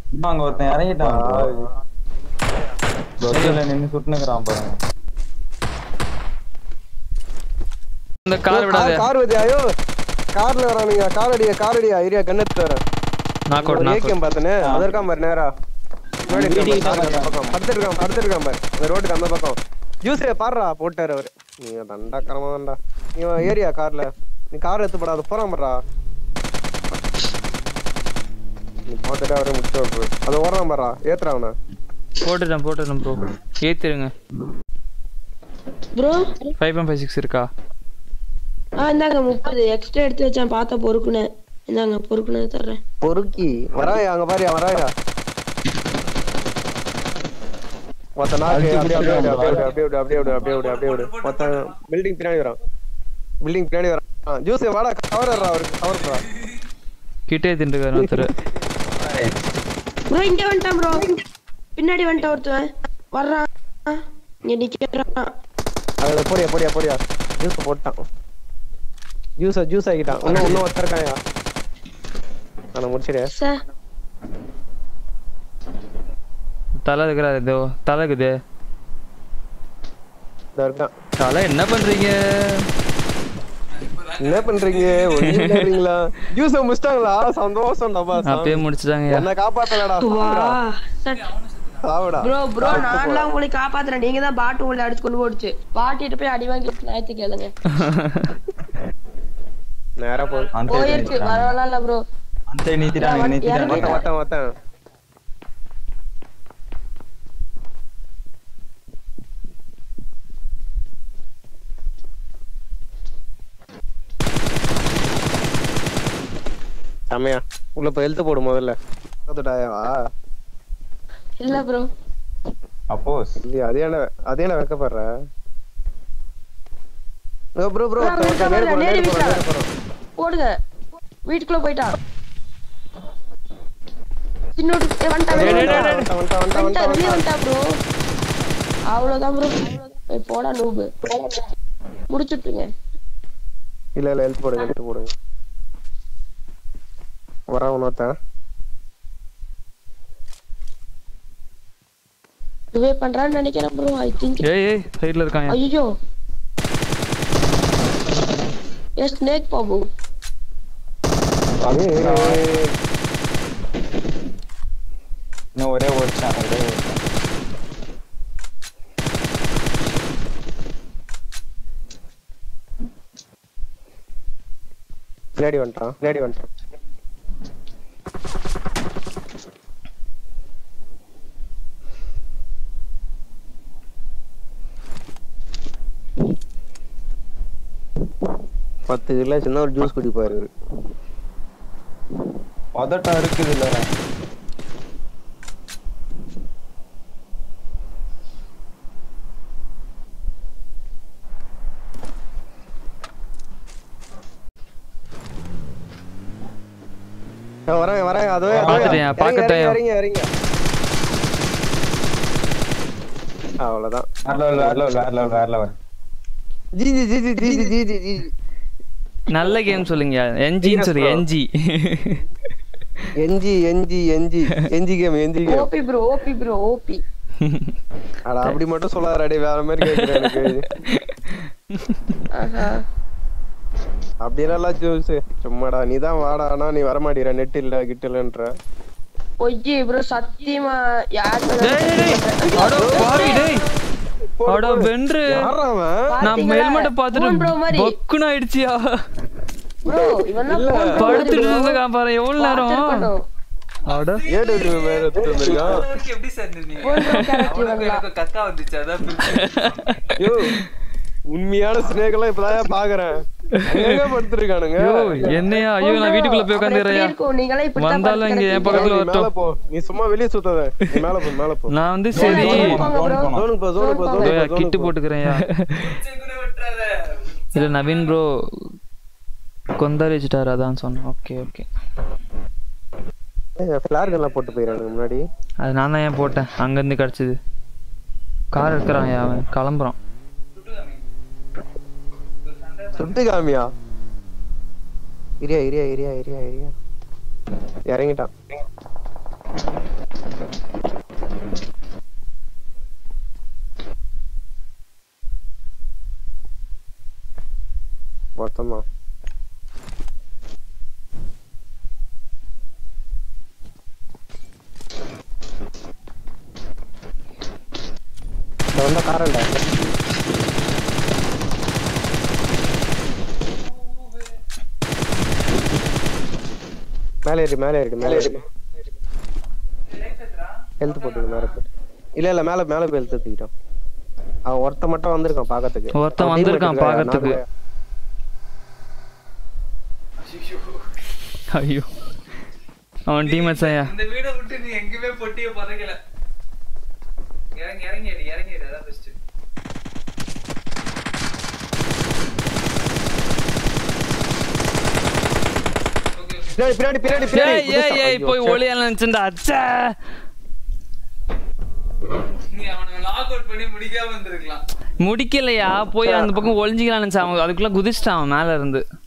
இன்னும் அங்க ஒருத்தன் இறங்கிட்டான் தொட்டில நின்னு சுட்டுனுக்குறான் பாருங்க இந்த கார் விடாத கார் வருது ஐயோ கார்ல வரானுங்க கார் அடியா கார் அடியா ஏரியா கண்ணத்து வரேன் நாக் அவுட் நாக் ஏகேம் பார்த்தனே அதற்காம் பாரு நேரா முன்னாடி வீட்டுக்கு இருக்கான் பாரு, தான் அந்த பக்கம் படுத்துருக்கான் படுத்துருக்கான் பாரு அந்த ரோட்டுக்கு அந்த பக்கம் ஜூஸே பாருடா போட்டாரு அவரு நீ தண்டா கரமா தான்டா நீ ஏரியா கார்ல நீ கார் எடுத்து போடாத போறான் பாருடா நீ போட்டுட்டு அவரே முடிச்சு வைப்பு அதை ஓடுறான் பாருடா ஏத்துறா அவனை போட்டுட்டேன் போட்டுட்டேன் ப்ரோ ஏத்திருங்க bro five point five six இருக்கா ஆ இந்தாங்க முப்பது எக்ஸ்ட்ரா எடுத்து வச்சேன் பார்த்தா பொறுக்குனே இந்தாங்க பொறுக்குனே தர்றேன் பொறுக்கி வராயா அங்க பாரியா வராயா மொத்த நாக்கு அப்படியே அப்படியே விடு, அப்படியே விடு, அப்படியே விடு, அப்படியே விடு, அப்படியே விடு, அப்படியே விடு. மொத்த பில்டிங் பின்னாடி வரான் பில்டிங் பின்னாடி வரான் ஜூஸ் வாடா கவர் அவருக்கு கவர் பண்ணா கிட்டே தின்றுக்காரு ஒருத்தர் ப்ரோ இங்க வந்துட்டான் ப்ரோ பின்னாடி வந்துட்டான் ஒருத்தன் வர்றான் இங்க நிக்கிறான் அதுல போடியா போடியா போடியா ஜூஸ் போட்டான் ஜூஸ ஜூஸ் ஆகிட்டான் இன்னும் இன்னும் ஒருத்தர் இருக்காயா நான் முடிச்சிடு சார் தலை இருக்கிறாரு இதோ தலை இருக்குது இதோ இருக்கான் தலை என்ன பண்றீங்க என்ன பண்றீங்க ஒண்ணீங்களா ஜூஸ முடிச்சிட்டாங்களா சந்தோஷம் டப்பா அப்பயே முடிச்சுட்டாங்க என்ன காப்பாத்தலடா வா சாவுடா ப்ரோ ப்ரோ நான்லாம் உங்களை காப்பாத்துறேன் நீங்க தான் பாட்டு உங்களை அடிச்சு கொண்டு போடுச்சு பாட்டிட்டு போய் அடி வாங்கி நாயத்து கேளுங்க நேரா போ அந்த போயிருச்சு பரவாயில்ல ப்ரோ அந்த நீத்திட்டாங்க இறங்கி- நீத்திட்டாங்க மொத்தம் மொத்தம் மொத்தம் செம்மையா உள்ள போய் எழுத்து போடு முதல்ல பார்த்துட்டாயவா இல்ல ப்ரோ அப்போஸ் இல்லையா அதே என்ன அதே என்ன வைக்கப்படுற bro bro Bro, bro, bro, நேரு போறோம் நேரு நேரு போறோம் வீசா. நேரு போறோம் போடுங்க வீட்டுக்குள்ள போயிட்டான் சின்னோடு ஏ, வந்துட்டான், டேய், டேய், வந்துட்டான். டேய், வந்துட்டான் வந்துட்டான் வந்துட்டான், வந்துட்டான் வெளிய வந்துட்டான் ப்ரோ அவ்வளவுதான் ப்ரோ ஏய், போடா நூபு முடிச்சுட்டுங்க இல்ல இல்ல எழுத்து போடுங்க எழுத்து போடுங்க வரா உன்னொருத்தன் ரிவே பண்றான்னு நினைக்கிறேன் ப்ரோ ஐ திங்க் ஏய் ஏய் சைடுல இருக்காங்க ஐயோ எஸ் ஸ்னேக் பாபு ஏய், இன்னும் ஒரே ஓடிச்சான் ஒரே ஓடிச்சான் பின்னாடி வந்துட்டான் பின்னாடி வந்துட்டான் பத்து கிலோ சின்ன ஒரு ஜூஸ் குடிப்பாரு இவரு. பதட்டம் இருக்குது இல்ல ஆ, வரேன் வரேன் அதுவே அதுவே. பார்த்துட்டேன், இறங்க, பார்க்கட்டேன். இறங்க இறங்க அவ்வளவுதான் வேற லெவல் வேற லெவல் வேற லெவல் வேற level G G G G G G G G G நல்ல கேம் சொல்லுங்க என்ஜின்னு சொல்லு என்ஜி என்ஜி என்ஜி என்ஜி என்ஜி கேம் என்ஜி game OP bro OP bro OP அட அப்படி மட்டும் சொல்லாத அடி வேற மாதிரி கேக்குறேன் எனக்கு ஆஹா அப்படியெல்லாம் ஜூஸ் சும்மாடா நீ தான் வாடா ஆனா நீ வரமாட்டீர நெட் இல்ல கிட்ட இல்லன்ற ஒய்யி ப்ரோ சத்தியமா யார் டேய் டேய், டேய் அட பாவி டேய் அட வென்று யாரா அவன் நான் ஹெல்மெட்டை பார்த்துட்டு ப்ரோ மாதிரி பக்குன்னு ஆயிடுச்சியா ப்ரோ இவன்லாம் phone bro படுத்துட்டு மாதிரி bro. இருந்த பாரு எவ்வளவு நேரம் பார்த்திருக்கணும். அட ஏடு மேல எடுத்துட்டு வந்திருக்கான் எப்படி சார் இருந்தீங்க phone bro character அவனுக்கு இவன்லாம். எனக்கு கக்கா வந்துச்சு அதான் யோ உண்மையான ஸ்னேக் எல்லாம் இப்பதான் பாக்குறேன் எங்க படுத்துருக்கானுங்க ஐயோ என்னையா ஐயோ நான் வீட்டுக்குள்ள போய் அப்புறம் எப்படி உட்காந்துறேன் இருக்கும்? நீங்களாம் இப்படித்தான் வந்தாலும் இங்க என் படுத்து பக்கத்துல நீ மேல வரட்டும் போ நீ சும்மா வெளிய சுத்தாத நீ மேல போ மேல போ நான் வந்து சரி போங்க bro. ஜோனுக்கு போ ஜோனுக்கு போ இதோ ஜோனுக்கு போ கிட்டு போட்டுக்கிறேன்யா கூட விட்டுறாத இல்ல நவீன் ப்ரோ கொந்தாரி வச்சுட்டாரு அதான் சொன்னேன் ஓகே ஓகே ஃபிளார் எல்லாம் போட்டு போயிடறானுங்க முன்னாடி அது நான் தான் ஏன் போட்டேன் அங்கேருந்து கிடச்சிது கார் எடுக்கிறான் அவன் கிளம்புறான் சுட்டு காமியா இரியா இரியா இரியா இரியா இரியா இறங்கிட்டான் ஆமா வந்த காரண்டா மேலே ஏறி மேலே ஏறி மேலே ஏறி ஹெல்த் போட்டுக்கு மேலே போட்டு இல்ல இல்ல மேல மேல போய் ஹெல்த் எடுத்துக்கிட்டான் அவன் ஒருத்த மட்டும் வந்திருக்கான் பாக்கிறதுக்கு ஒருத்தன் வந்திருக்கான் பாக்கறதுக்கு. ஐயோ அவன் டீமேட்ஸ் ஐயா இந்த வீடை விட்டு நீ எங்கேயுமே பொட்டிய பதக்கல இறங்கி இறங்கிடு இறங்கிடு அதான் பெஸ்ட் பின்னாடி பின்னாடி பின்னாடி ஏய் ஏய் ஏய் போய் பின்னாடி ஒளியா நினைச்சுடா அச்சா நீ அவனை லாக் அவுட் பண்ணி முடிக்காம வந்திருக்கலாம் முடிக்கலையா போய் அந்த பக்கம் ஒளிஞ்சிக்கலாம்னு நினைச்சான் அவன் அதுக்குள்ள குதிச்சிட்டான் அவன் மேல இருந்து